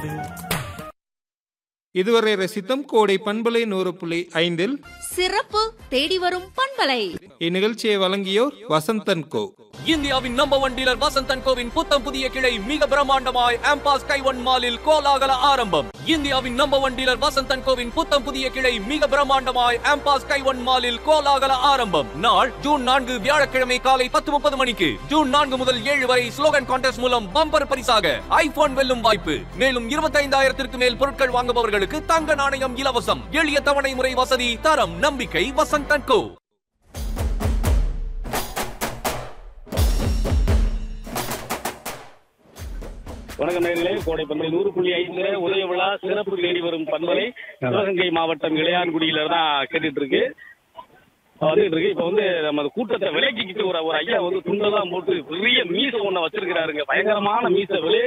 இதுவரை ரசித்தம் கோடை பண்பலை நூறு புள்ளி ஐந்தில் சிறப்பு தேடி வரும் பண்பலை இந்நிகழ்ச்சியை வழங்கியோர் வசந்தன் கோ இந்தியாவின் நம்பர் ஒன் டீலர் வசந்தன் கோவின் புத்தம் புதிய கிளை மிக பிரம்மாண்டமாய் ஆம்பாஸ் கைவன் மாலில் கோலாகல ஆரம்பம் இந்தியாவின் நம்பர் ஒன் டீலர் வசந்தன் கோவின் புத்தம் புதிய கிளை மிக பிரம்மாண்டமாய் ஆம்பாஸ் கைவன் மாலில் கோலாகல ஆரம்பம் நாள் ஜூன் நான்கு வியாழக்கிழமை காலை பத்து முப்பது மணிக்கு ஜூன் நான்கு முதல் ஏழு வரை ஸ்லோகன் கான்டெஸ்ட் மூலம் பம்பர் பரிசாக ஐபோன் வெல்லும் வாய்ப்பு மேலும் இருபத்தைந்தாயிரத்திற்கு மேல் பொருட்கள் வாங்குபவர்களுக்கு தங்க நாணயம் இலவசம் எளிய தவணை முறை வசதி தரம் நம்பிக்கை வசந்தன் கோ வணக்கம் நேரிலே கோடை பண்பலை நூறு புள்ளி ஐந்து உதய விழா சிறப்பு தேடி வரும் பண்பலை சிவகங்கை மாவட்டம் இளையான்குடியில தான் கேட்டுட்டு இருக்கு வந்துட்டு இருக்கு இப்ப வந்து நம்ம அந்த கூட்டத்தை விலக்கிக்கிட்டு ஒரு ஒரு ஐயா வந்து துண்டெல்லாம் போட்டு பெரிய மீச ஒண்ண வச்சிருக்கிறாருங்க பயங்கரமான மீச விளைய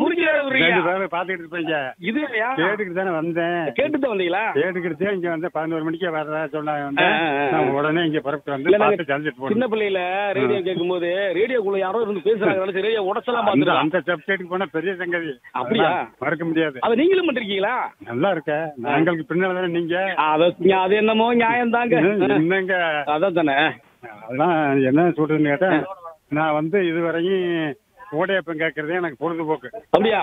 ரெண்டு பேரும் பாத்துக்கிட்டு இருப்பீங்க இது இல்லையா கேட்டுக்கிட்டு தானே வந்தேன் கேட்டுட்டு வந்தீங்களா கேட்டுக்கிட்டு இங்க வந்து பதினோரு மணிக்கு வர்றதா சொன்னாங்க வந்து ஆ, ஆ, ஆ. நான் உடனே இங்க புறப்பட்டு வந்து இல்ல, நாங்க பார்த்து தெரிஞ்சுட்டு சின்ன போனோம் பிள்ளையில ரேடியோ கேட்கும்போது ரேடியோக்குள்ள யாரோ இருந்து பேசுறாங்க நினைச்சு ரேடியோ உடச்சலாம் அந்த பாத்துக்கலாம் அந்த சப்ஜெக்ட்டுக்கு போனா பெரிய சங்கதி அப்படியா? அதெல்லாம் மறக்க முடியாது அதை நீங்களும் பண்ணிருக்கீங்களா நல்லா இருக்க நாங்களுக்கு பின்னால தானே நீங்க அத அது என்னமோ நியாயம் தாங்க என்னங்க அதான் தானே அதெல்லாம் என்ன சொல்றதுன்னு கேட்டா நான் வந்து இதுவரையும் ஓடையப்பம் கேட்கறதே எனக்கு பொழுதுபோக்கு அப்படியா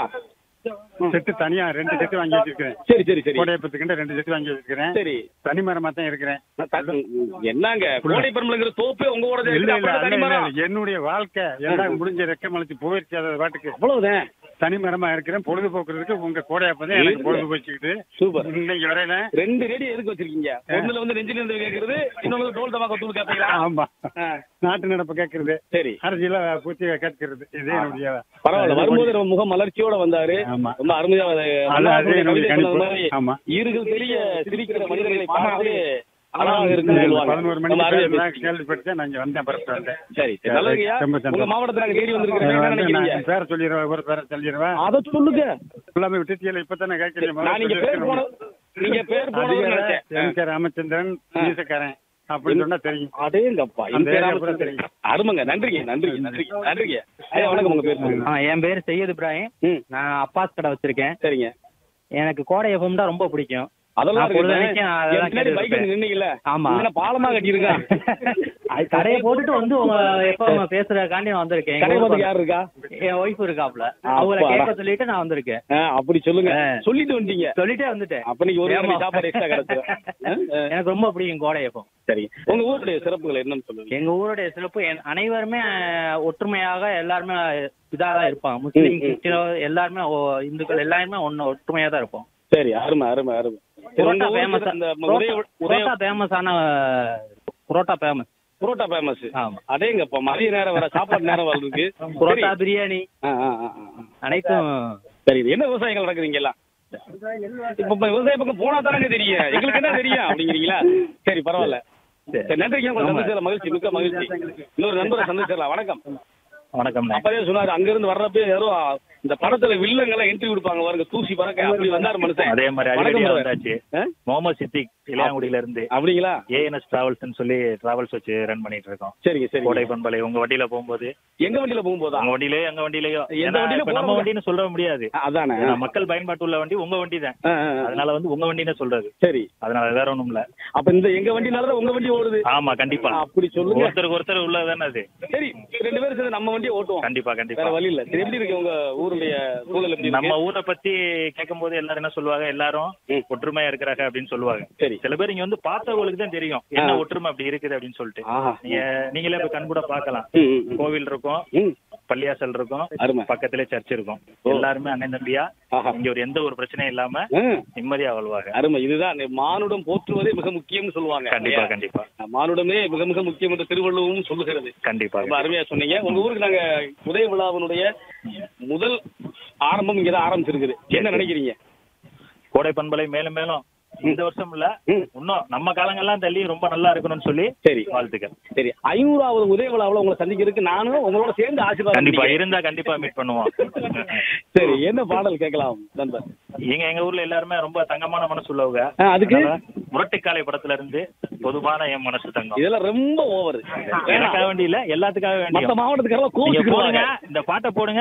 செட்டு தனியா ரெண்டு செட்டு வாங்கி வச்சிருக்கிறேன் சரி சரி சரி கோடையப்பத்துக்கிட்ட ரெண்டு செட்டு வாங்கி வச்சிருக்கிறேன் சரி தனி மரமா தான் இருக்கிறேன் நான் த- என்னங்க கோடை பெருமளுங்கிற தோப்பே உங்க கூட இல்ல இல்ல அல்ல, இல்ல, இல்ல. என்னுடைய வாழ்க்கை எல்லாம் முடிஞ்ச ரெக்கமளிச்சு போயிருச்சு அது பாட்டுக்கு அவ்வளவுதான் தனி மரமா இருக்கிறேன் பொழுதுபோக்குறதுக்கு உங்க கோடையப்பதான் எனக்கு பொழுது போச்சுக்கிட்டு சூப்பர் இன்னைக்கு வரையில ரெண்டு ரேடியோ எதுக்கு வச்சிருக்கீங்க ஒண்ணுல வந்து நெஞ்சில இருந்து கேக்குறது இன்னொன்னு டோல் தமாக்க தூள் கேப்பீங்களா ஆமா ஆ, நாட்டு நடப்பு கேட்கறது சரி அரசியல பூச்சி கேட்கறது இதே என்னுடைய பரவாயில்ல வரும்போது நம்ம முகம் மலர்ச்சியோட வந்தாரு ஆமா. ரொம்ப அருமையா அது அது அண்ணாதுரை என்னுடைய கவிதை கணிப்பு. சொன்னது மாதிரி ஆமா. ஈறுகள் தெரிய சிரிக்கிற மனிதர்களை பார்த்து அழகாக இருக்குன்னு சொல்லுவாங்க பதினோரு நம்ம அருமையா மணிக்கு பேசுறீங்க. கேள்விப்பட்டு நான் இங்க வந்தேன் புறப்பட்டு வந்தேன் சரி சரி நல்லதுங்கய்யா ரொம்ப சந்தோஷம். உங்க மாவட்டத்துல நாங்க தேடி வந்திருக்கிறோம் என்ன வந்து நினைக்கிறீங்க நான் பேரை சொல்லிடுவேன் ஒரு பேரை சொல்லிடுவேன் அத சொல்லுங்க எல்லாமே விட்டுட்டியல இப்பதானே கேட்கறீங்க நான் நீங்க பேர் போன நீங்க பேர் போனவர் நினைச்சேன் எம் கே ராமச்சந்திரன் மீசக்காரன் அப்படின்னு சொன்னா தெரியும் அடேங்கப்பா அந்த இந்த ஏரியா ராமச்சந்திரன். பூரா தெரியும். அருமைங்க நன்றிங்க நன்றிங்க நன்றிங்க நன்றிங்க ஐயா வணக்கம் உங்க பேர் சொல்லுங்க. ஆ, என் பேர் சையது இப்ராஹிம் ம் நான் அப்பாஸ் கடை வச்சிருக்கேன் சரிங்க எனக்கு கோடை எஃப்எம் தான் ரொம்ப பிடிக்கும் அதெல்லாம் நான் பொழுது இருக்கு. வரைக்கும் அதெல்லாம் என் பின்னாடி பைக் கேட்டுட்டு நின்னீங்கல்ல ஆமா. என்ன பாலமா கட்டியிருக்கான் அது கடையை போட்டுட்டு வந்து உங்க எப்ப பேசுறதுக்காண்டி நான் வந்திருக்கேன் கடை எங்க வந்து ஊருக்கு யார் இருக்கா என் ஒய்ஃப் இருக்காப்ல அப்பாடா. அவங்கள கேட்க சொல்லிட்டு நான் வந்திருக்கேன் ஆ, அப்படி சொல்லுங்க ஆ. சொல்லிட்டு வந்துட்டீங்க சொல்லிட்டே வந்துட்டேன் அப்ப நீங்க ஒரு ஏமா? வேளை சாப்பாடு எக்ஸ்ட்ரா கிடைச்சிடும் ஆ, ஆ. எனக்கு ரொம்ப பிடிக்கும் கோடை எஃப்எம் சரி உங்க ஊருடைய சிறப்புகள் என்னன்னு சொல்லுங்க எங்க ஊருடைய சிறப்பு என் அனைவருமே அஹ், ஒற்றுமையாக எல்லாருமே இதாக தான் இருப்பாங்க முஸ்லீம் ம், ம். கிறிஸ்டியன் எல்லாருமே ஓ- இந்துக்கள் எல்லாருமே ஒன்னு ஒற்றுமையா தான் இருப்போம் சரி அருமை அருமை அருமை சரி, உங்க புரோட்டா ஊருக்கு ஃபேமஸ் அந்த உதய உதய புரோட்டா ஃபேமஸான புரோட்டா ஃபேமஸ் புரோட்டா ஃபேமஸ் ஆமா அடேங்கப்பா மதிய நேரம் வர சாப்பாடு நேரம் வர இருக்கு புரோட்டா சரி. பிரியாணி ஆ, ஆ, ஆ, ஆ. அனைத்தும் சரி இது என்ன விவசாயங்கள் நடக்குதுங்க எல்லாம் இப்ப இப்ப விவசாய பக்கம் போனா தானே தெரியும் எங்களுக்கு என்ன தெரியும் அப்படிங்கிறீங்களா சரி பரவாயில்ல சரி நன்றிங்க உங்களை சந்திச்சதுல மகிழ்ச்சி மிக்க மகிழ்ச்சி இன்னொரு நண்பரை சந்திச்சிடலாம் வணக்கம் வணக்கம் அப்பதே சொன்னாரு அங்க இருந்து வர்றப்ப யாரோ இந்த படத்துல வில்லங்கெல்லாம் என்ட்ரி கொடுப்பாங்க பாருங்க தூசி பறக்க அப்படி வந்தாரு மனுஷன் அதே மாதிரி வணக்கம் அடிக்கடியா brother. வந்தாச்சு ஆ? முகமது சித்திக் இளையாங்குடியில இருந்து அப்படிங்களா ஏஎன்எஸ் டிராவல்ஸ் சொல்லி டிராவல்ஸ் வச்சு ரன் பண்ணிட்டு இருக்கோம் சரிங்க சரி கோடை பண்பலை உங்க வண்டியில போகும்போது எங்க வண்டியில போகும்போதா உங்க வண்டியிலயோ எங்க வண்டியிலயோ எந்த ஏன்னா, வண்டியில இப்ப நம்ம போறது? வண்டின்னு சொல்ல முடியாது அதானே ஏன்னா, மக்கள் பயன்பாட்டு உள்ள வண்டி உங்க வண்டி தான் ஆ, ஆ, ஆ. அதனால வந்து உங்க வண்டின்னு சொல்றது சரி அதனால வேற ஒண்ணும் இல்ல அப்ப இந்த எங்க வண்டினாலதான் உங்க வண்டி ஓடுது ஆமா கண்டிப்பா அப்படி சொல்லுங்க ஒருத்தருக்கு ஒருத்தர் உள்ளதானே அது சரி ரெண்டு பேரும் சேர்ந்து நம்ம வண்டியை ஓட்டுவோம் கண்டிப்பா வேற கண்டிப்பா வழி இல்ல சரி எப்படி இருக்கு உங்க ஊருடைய சூழல் எப்படி நம்ம இருக்கு ஊரை பத்தி கேட்கும் போது எல்லாரும் என்ன சொல்லுவாங்க எல்லாரும் ம். ஒற்றுமையா இருக்கிறாங்க அப்படின்னு சொல்லுவாங்க சரி சில பேர் இங்க வந்து பார்த்தவங்களுக்கு தான் தெரியும் என்ன ஆ. ஒற்றுமை அப்படி இருக்குது அப்படின்னு சொல்லிட்டு ஆஹா நீங்க நீங்களே இப்ப கண் கூட பார்க்கலாம் ம், ம், ம். கோவில் இருக்கும் ம். பள்ளியாசல் இருக்கும் அருமை பக்கத்திலே சர்ச் இருக்கும் ஓ. எல்லாருமே அண்ணன் தம்பியா ஆஹா இங்க ஒரு எந்த ஒரு பிரச்சனையும் இல்லாம ம். நிம்மதியா வாழ்வாங்க அருமை இதுதான் இந்த மானுடம் போற்றுவதே மிக முக்கியம்னு சொல்லுவாங்க கண்டிப்பா இல்லையா? கண்டிப்பா மானுடமே மிக மிக முக்கியம் என்று திருவள்ளுவரும் சொல்லுகிறது கண்டிப்பா ரொம்ப அருமையா சொன்னீங்க உங்க ஊருக்கு நாங்க உதய விழாவினுடைய முதல் ஆரம்பம் இங்கதான் ஆரம்பிச்சிருக்குது என்ன நினைக்கிறீங்க கோடை பண்பலை மேலும் மேலும் இந்த வருஷம் இல்ல ம். இன்னும் நம்ம காலங்கள்லாம் தள்ளி ரொம்ப நல்லா இருக்கணும்னு சொல்லி சரி வாழ்த்துக்கள் சரி ஐநூறாவது உதய விழாவில் உங்களை சந்திக்கிறதுக்கு நானும் உங்களோட சேர்ந்து ஆசீர்வாதம் கண்டிப்பா பண்ணிக்கிறேன். இருந்தா கண்டிப்பா மீட் பண்ணுவோம் சரி என்ன பாடல் கேட்கலாம் நண்பர் எங்க எங்க ஊர்ல எல்லாருமே ரொம்ப தங்கமான மனசு உள்ளவங்க ஆ, அதுக்கு அதனால முரட்டுக்காலை படத்துல இருந்து பொதுவான என் மனசு தங்கம் இதெல்லாம் ரொம்ப ஓவர் எனக்காக வேண்டி இல்ல எல்லாத்துக்காக மத்த வேண்டியும் மாவட்டத்துக்காரலாம் நீங்க போடுங்க கோவிச்சுக்குவாங்க இந்த பாட்டை போடுங்க